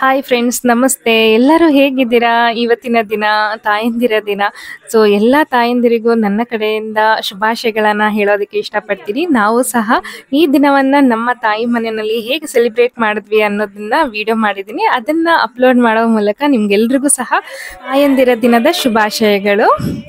hi friends ನಮಸ್ತೆ ಎಲ್ಲರೂ ಹೇಗಿದ್ದೀರಾ ಇವತ್ತಿನ ದಿನ ತಾಯಂದಿರ ದಿನ ಸೊ ಎಲ್ಲ ತಾಯಂದಿರಿಗೂ ನನ್ನ ಕಡೆಯಿಂದ ಶುಭಾಶಯಗಳನ್ನು ಹೇಳೋದಕ್ಕೆ ಇಷ್ಟಪಡ್ತೀನಿ ನಾವು ಸಹ ಈ ದಿನವನ್ನು ನಮ್ಮ ತಾಯಿ ಮನೆಯಲ್ಲಿ ಹೇಗೆ ಸೆಲೆಬ್ರೇಟ್ ಮಾಡಿದ್ವಿ ಅನ್ನೋದನ್ನ ವಿಡಿಯೋ ಮಾಡಿದ್ದೀನಿ ಅದನ್ನು ಅಪ್ಲೋಡ್ ಮಾಡೋ ಮೂಲಕ ನಿಮ್ಗೆಲ್ರಿಗೂ ಸಹ ತಾಯಂದಿರ ದಿನದ ಶುಭಾಶಯಗಳು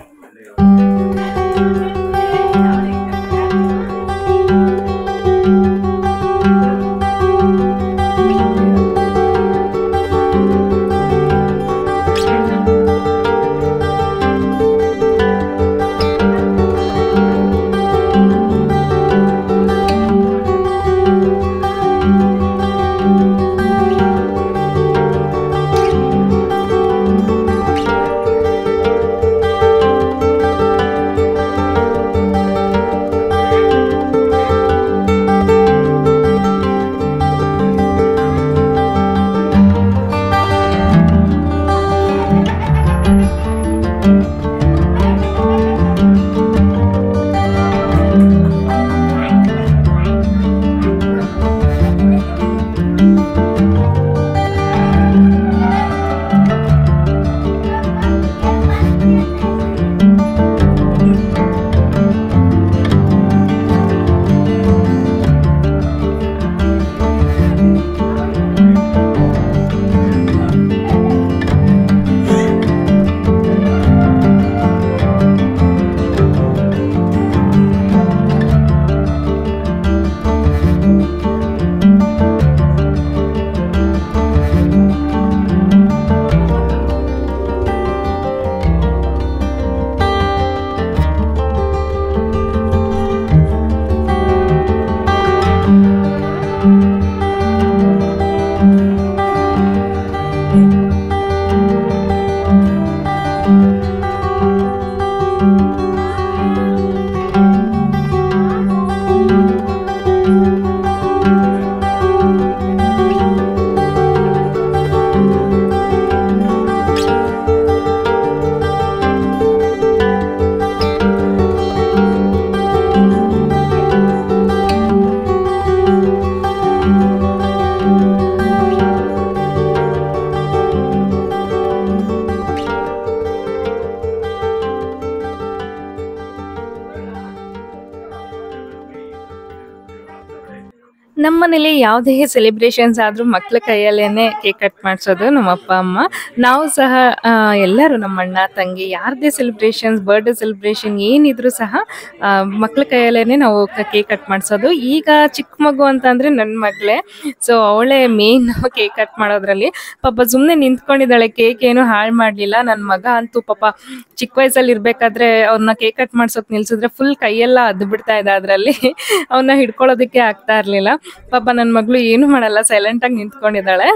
ನಮ್ಮ ಮನೇಲಿ ಯಾವುದೇ ಸೆಲೆಬ್ರೇಷನ್ಸ್ ಆದ್ರೂ ಮಕ್ಳ ಕೈಯಲ್ಲೇನೆ ಕೇಕ್ ಕಟ್ ಮಾಡಿಸೋದು ನಮ್ಮ ಅಪ್ಪ ಅಮ್ಮ ನಾವು ಸಹ ಆ, ಎಲ್ಲರೂ ನಮ್ಮ ಅಣ್ಣ ತಂಗಿ ಯಾರದೇ ಸೆಲೆಬ್ರೇಷನ್ಸ್ ಬರ್ಡೇ ಸೆಲೆಬ್ರೇಷನ್ ಏನಿದ್ರು ಸಹ ಆ, ಮಕ್ಳ ಕೈಯಲ್ಲೇನೆ ನಾವು ಕೇಕ್ ಕಟ್ ಮಾಡಿಸೋದು ಈಗ ಚಿಕ್ಕ ಮಗು ಅಂತ ಅಂದ್ರೆ ನನ್ನ ಮಗಳೇ ಸೊ ಅವಳೇ ಮೇನ್ ಕೇಕ್ ಕಟ್ ಮಾಡೋದ್ರಲ್ಲಿ ಪಾಪ ಸುಮ್ಮನೆ ನಿಂತ್ಕೊಂಡಿದ್ದಾಳೆ ಕೇಕ್ ಏನು ಹಾಳು ಮಾಡಲಿಲ್ಲ ನನ್ನ ಮಗ ಅಂತೂ ಪಾಪ ಚಿಕ್ಕ ವಯಸ್ಸಲ್ಲಿ ಇರ್ಬೇಕಾದ್ರೆ ಅವ್ರನ್ನ ಕೇಕ್ ಕಟ್ ಮಾಡ್ಸೋಕ್ ನಿಲ್ಸಿದ್ರೆ ಫುಲ್ ಕೈಯೆಲ್ಲ ಅದ್ದು ಬಿಡ್ತಾ ಇದೆ ಅದರಲ್ಲಿ ಅವನ್ನ ಹಿಡ್ಕೊಳ್ಳೋದಕ್ಕೆ ಆಗ್ತಾ ಇರ್ಲಿಲ್ಲ ಪಾಪ ನನ್ನ ಮಗಳು ಏನು ಮಾಡಲ್ಲ ಸೈಲೆಂಟ್ ಆಗಿ ನಿಂತ್ಕೊಂಡಿದ್ದಾಳೆ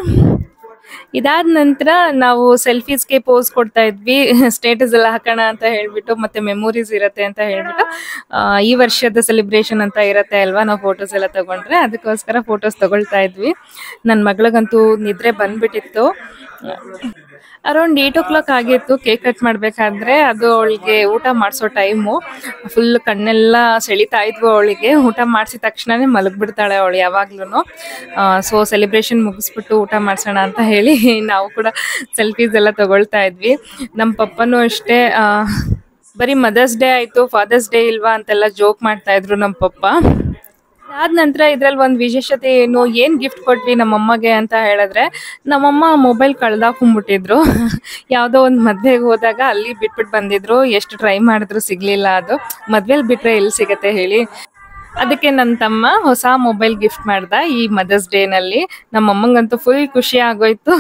ಇದಾದ ನಂತರ ನಾವು ಸೆಲ್ಫೀಸ್ಗೆ ಪೋಸ್ ಕೊಡ್ತಾ ಇದ್ವಿ ಸ್ಟೇಟಸ್ ಎಲ್ಲ ಹಾಕೋಣ ಅಂತ ಹೇಳ್ಬಿಟ್ಟು ಮತ್ತೆ ಮೆಮೊರೀಸ್ ಇರತ್ತೆ ಅಂತ ಹೇಳ್ಬಿಟ್ಟು ಆ, ಈ ವರ್ಷದ ಸೆಲೆಬ್ರೇಷನ್ ಅಂತ ಇರತ್ತೆ ಅಲ್ವಾ ನಾವು ಫೋಟೋಸ್ ಎಲ್ಲ ತಗೊಂಡ್ರೆ ಅದಕ್ಕೋಸ್ಕರ ಫೋಟೋಸ್ ತಗೊಳ್ತಾ ಇದ್ವಿ ನನ್ನ ಮಗಳಿಗಂತೂ ನಿದ್ರೆ ಬಂದ್ಬಿಟ್ಟಿತ್ತು ಅರೌಂಡ್ ಏಟ್ ಓ ಕ್ಲಾಕ್ ಆಗಿತ್ತು ಕೇಕ್ ಕಟ್ ಮಾಡ್ಬೇಕಾದ್ರೆ ಅದು ಅವಳಿಗೆ ಊಟ ಮಾಡಿಸೋ ಟೈಮು ಫುಲ್ ಕಣ್ಣೆಲ್ಲ ಸೆಳಿತಾ ಇದ್ವು ಅವಳಿಗೆ ಊಟ ಮಾಡಿಸಿದ ತಕ್ಷಣನೇ ಮಲಗ್ಬಿಡ್ತಾಳೆ ಅವಳು ಯಾವಾಗ್ಲೂ ಸೊ ಸೆಲೆಬ್ರೇಷನ್ ಮುಗಿಸ್ಬಿಟ್ಟು ಊಟ ಮಾಡಿಸೋಣ ಅಂತ ಹೇಳಿ ನಾವು ಕೂಡ ಸೆಲ್ಫೀಸ್ ಎಲ್ಲ ತಗೊಳ್ತಾ ಇದ್ವಿ ನಮ್ಮ ಪಪ್ಪನೂ ಅಷ್ಟೇ ಆ, ಬರೀ ಮದರ್ಸ್ ಡೇ ಆಯ್ತು ಫಾದರ್ಸ್ ಡೇ ಇಲ್ವಾ ಅಂತೆಲ್ಲ ಜೋಕ್ ಮಾಡ್ತಾ ಇದ್ರು ನಮ್ಮ ಪಪ್ಪ ಅದಾದ ನಂತರ ಇದ್ರಲ್ಲಿ ಒಂದು ವಿಶೇಷತೆ ಏನು ಏನು ಗಿಫ್ಟ್ ಕೊಟ್ವಿ ನಮ್ಮಮ್ಮಗೆ ಅಂತ ಹೇಳಿದ್ರೆ ನಮ್ಮಮ್ಮ ಮೊಬೈಲ್ ಕಳ್ದಾಕೊಂಡ್ಬಿಟ್ಟಿದ್ರು ಯಾವುದೋ ಒಂದು ಮದ್ವೆಗೆ ಹೋದಾಗ ಅಲ್ಲಿ ಬಿಟ್ಬಿಟ್ಟು ಬಂದಿದ್ರು ಎಷ್ಟು ಟ್ರೈ ಮಾಡಿದ್ರು ಸಿಗ್ಲಿಲ್ಲ ಅದು ಮದ್ವೆಲಿ ಬಿಟ್ರೆ ಎಲ್ಲಿ ಸಿಗತ್ತೆ ಹೇಳಿ ಅದಕ್ಕೆ ನನ್ನ ತಮ್ಮ ಹೊಸ ಮೊಬೈಲ್ ಗಿಫ್ಟ್ ಮಾಡ್ದ ಈ ಮದರ್ಸ್ ಡೇನಲ್ಲಿ ನಮ್ಮಮ್ಮಂಗಂತೂ ಫುಲ್ ಖುಷಿ ಆಗೋಯ್ತು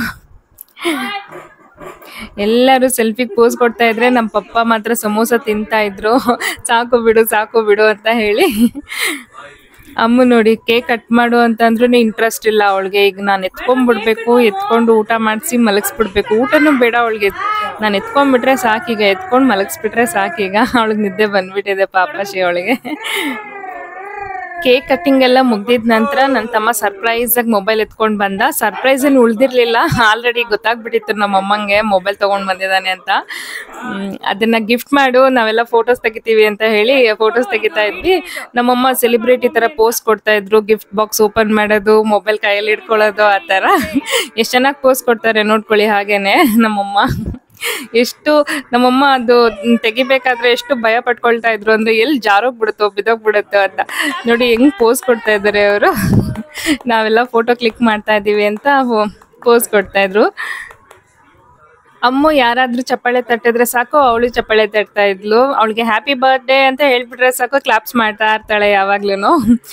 ಎಲ್ಲರೂ ಸೆಲ್ಫಿಗೆ ಪೋಸ್ ಕೊಡ್ತಾ ಇದ್ರೆ ನಮ್ಮ ಪಪ್ಪ ಮಾತ್ರ ಸಮೋಸ ತಿಂತಾ ಇದ್ರು ಸಾಕು ಬಿಡು ಸಾಕು ಬಿಡು ಅಂತ ಹೇಳಿ ಅಮ್ಮ ನೋಡಿ ಕೇಕ್ ಕಟ್ ಮಾಡು ಅಂತಂದ್ರೂ ಇಂಟ್ರೆಸ್ಟ್ ಇಲ್ಲ ಅವಳಿಗೆ ಈಗ ನಾನು ಎತ್ಕೊಂಡ್ಬಿಡ್ಬೇಕು ಎತ್ಕೊಂಡು ಊಟ ಮಾಡಿಸಿ ಮಲಗಿಸ್ಬಿಡ್ಬೇಕು ಊಟನೂ ಬೇಡ ಅವಳಿಗೆ ನಾನು ಎತ್ಕೊಂಡ್ಬಿಟ್ರೆ ಸಾಕೀಗ ಎತ್ಕೊಂಡು ಮಲಗಿಸ್ಬಿಟ್ರೆ ಸಾಕೀಗ ಅವಳಿಗೆ ನಿದ್ದೆ ಬಂದ್ಬಿಟ್ಟಿದೆ ಪಾಪಶಿ ಅವಳಿಗೆ ಕೇಕ್ ಕಟ್ಟಿಂಗ್ ಎಲ್ಲ ಮುಗ್ದಿದ ನಂತರ ನನ್ನ ತಮ್ಮ ಸರ್ಪ್ರೈಸ್ ಆಗಿ ಮೊಬೈಲ್ ಎತ್ಕೊಂಡ್ ಬಂದ ಸರ್ಪ್ರೈಸ್ ಏನು ಉಳ್ದಿರ್ಲಿಲ್ಲ ಆಲ್ರೆಡಿ ಗೊತ್ತಾಗ್ಬಿಟ್ಟಿತ್ತು ನಮ್ಮ ಅಮ್ಮಂಗೆ ಮೊಬೈಲ್ ತಗೊಂಡ್ ಬಂದಿದ್ದಾನೆ ಅಂತ ಹ್ಮ್, ಅದನ್ನ ಗಿಫ್ಟ್ ಮಾಡು ನಾವೆಲ್ಲ ಫೋಟೋಸ್ ತೆಗಿತೀವಿ ಅಂತ ಹೇಳಿ ಫೋಟೋಸ್ ತೆಗಿತಾ ಇದ್ವಿ ನಮ್ಮಮ್ಮ ಸೆಲಿಬ್ರಿಟಿ ತರ ಪೋಸ್ಟ್ ಕೊಡ್ತಾ ಇದ್ರು ಗಿಫ್ಟ್ ಬಾಕ್ಸ್ ಓಪನ್ ಮಾಡೋದು ಮೊಬೈಲ್ ಕೈಯಲ್ಲಿ ಇಟ್ಕೊಳ್ಳೋದು ಆ ತರ ಎಷ್ಟ್ ಚೆನ್ನಾಗಿ ಪೋಸ್ಟ್ ಕೊಡ್ತಾರೆ ನೋಡ್ಕೊಳ್ಳಿ ಹಾಗೇನೆ ನಮ್ಮಮ್ಮ ಎಷ್ಟು ನಮ್ಮಮ್ಮ ಅದು ತೆಗಿಬೇಕಾದ್ರೆ ಎಷ್ಟು ಭಯ ಪಟ್ಕೊಳ್ತಾ ಇದ್ರು ಅಂದ್ರೆ ಎಲ್ಲಿ ಜಾರೋಗ್ಬಿಡುತ್ತೋ ಬಿದ್ದೋಗ್ಬಿಡುತ್ತೋ ಅಂತ ನೋಡಿ ಹೆಂಗ್ ಪೋಸ್ ಕೊಡ್ತಾ ಇದ್ದಾರೆ ಅವರು ನಾವೆಲ್ಲ ಫೋಟೋ ಕ್ಲಿಕ್ ಮಾಡ್ತಾ ಇದೀವಿ ಅಂತ ಪೋಸ್ ಕೊಡ್ತಾ ಇದ್ರು ಅಮ್ಮ ಯಾರಾದ್ರೂ ಚಪ್ಪಾಳೆ ತಟ್ಟಿದ್ರೆ ಸಾಕು ಅವಳು ಚಪ್ಪಾಳೆ ತಟ್ತಾ ಇದ್ಲು ಅವಳಿಗೆ ಹ್ಯಾಪಿ ಬರ್ತ್ಡೇ ಅಂತ ಹೇಳ್ಬಿಟ್ರೆ ಸಾಕು ಕ್ಲಾಪ್ಸ್ ಮಾಡ್ತಾ ಇರ್ತಾಳೆ ಯಾವಾಗ್ಲೂ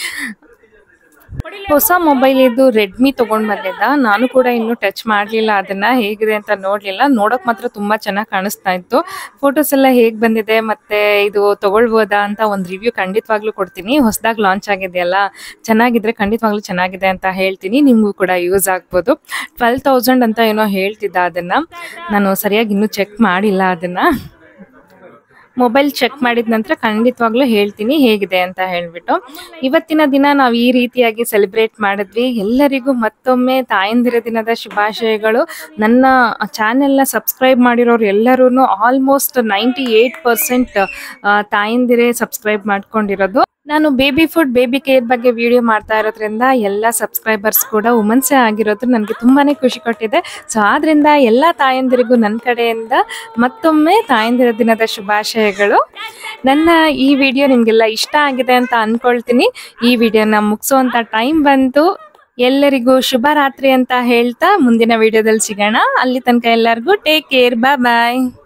ಹೊಸ ಮೊಬೈಲ್ ಇದು ರೆಡ್ಮಿ ತಗೊಂಡ್ ಬಂದಿದ್ದ ನಾನು ಕೂಡ ಇನ್ನು ಟಚ್ ಮಾಡ್ಲಿಲ್ಲ ಅದನ್ನ ಹೇಗಿದೆ ಅಂತ ನೋಡ್ಲಿಲ್ಲ ನೋಡಕ್ ಮಾತ್ರ ತುಂಬಾ ಚೆನ್ನಾಗಿ ಕಾಣಿಸ್ತಾ ಇತ್ತು ಫೋಟೋಸ್ ಎಲ್ಲ ಹೇಗ್ ಬಂದಿದೆ ಮತ್ತೆ ಇದು ತಗೊಳ್ಬೋದಾ ಅಂತ ಒಂದು ರಿವ್ಯೂ ಖಂಡಿತವಾಗ್ಲೂ ಕೊಡ್ತೀನಿ ಹೊಸದಾಗಿ ಲಾಂಚ್ ಆಗಿದೆಯಲ್ಲ ಚೆನ್ನಾಗಿದ್ರೆ ಖಂಡಿತವಾಗ್ಲೂ ಚೆನ್ನಾಗಿದೆ ಅಂತ ಹೇಳ್ತೀನಿ ನಿಮಗೂ ಕೂಡ ಯೂಸ್ ಆಗ್ಬೋದು ಟ್ವೆಲ್ ತೌಸಂಡ್ ಅಂತ ಏನೋ ಹೇಳ್ತಿದ್ದ ಅದನ್ನ ನಾನು ಸರಿಯಾಗಿ ಇನ್ನೂ ಚೆಕ್ ಮಾಡಿಲ್ಲ ಅದನ್ನ ಮೊಬೈಲ್ ಚೆಕ್ ಮಾಡಿದ ನಂತರ ಖಂಡಿತವಾಗ್ಲೂ ಹೇಳ್ತೀನಿ ಹೇಗಿದೆ ಅಂತ ಹೇಳ್ಬಿಟ್ಟು ಇವತ್ತಿನ ದಿನ ನಾವು ಈ ರೀತಿಯಾಗಿ ಸೆಲೆಬ್ರೇಟ್ ಮಾಡಿದ್ವಿ ಎಲ್ಲರಿಗೂ ಮತ್ತೊಮ್ಮೆ ತಾಯಂದಿರ ದಿನದ ಶುಭಾಶಯಗಳು ನನ್ನ ಚಾನೆಲ್ನ ಸಬ್ಸ್ಕ್ರೈಬ್ ಮಾಡಿರೋರು ಎಲ್ಲರೂ ಆಲ್ಮೋಸ್ಟ್ ನೈಂಟಿ ಏಯ್ಟ್ ಪರ್ಸೆಂಟ್ ತಾಯಂದಿರೇ ಸಬ್ಸ್ಕ್ರೈಬ್ ಮಾಡ್ಕೊಂಡಿರೋದು ನಾನು ಬೇಬಿ ಫುಡ್ ಬೇಬಿ ಕೇರ್ ಬಗ್ಗೆ ವಿಡಿಯೋ ಮಾಡ್ತಾ ಇರೋದ್ರಿಂದ ಎಲ್ಲ ಸಬ್ಸ್ಕ್ರೈಬರ್ಸ್ ಕೂಡ ವುಮನ್ಸೇ ಆಗಿರೋದು ನನಗೆ ತುಂಬಾನೇ ಖುಷಿ ಕೊಟ್ಟಿದೆ ಸೊ ಆದ್ರಿಂದ ಎಲ್ಲ ತಾಯಂದಿರಿಗೂ ನನ್ನ ಕಡೆಯಿಂದ ಮತ್ತೊಮ್ಮೆ ತಾಯಂದಿರ ದಿನದ ಶುಭಾಶಯಗಳು ನನ್ನ ಈ ವಿಡಿಯೋ ನಿಮಗೆಲ್ಲ ಇಷ್ಟ ಆಗಿದೆ ಅಂತ ಅನ್ಕೊಳ್ತೀನಿ ಈ ವಿಡಿಯೋನ ಮುಗಿಸುವಂತ ಟೈಮ್ ಬಂತು ಎಲ್ಲರಿಗೂ ಶುಭ ರಾತ್ರಿ ಅಂತ ಹೇಳ್ತಾ ಮುಂದಿನ ವಿಡಿಯೋದಲ್ಲಿ ಸಿಗೋಣ ಅಲ್ಲಿ ತನಕ ಎಲ್ಲರಿಗೂ ಟೇಕ್ ಕೇರ್ ಬಾಯ್ ಬಾಯ್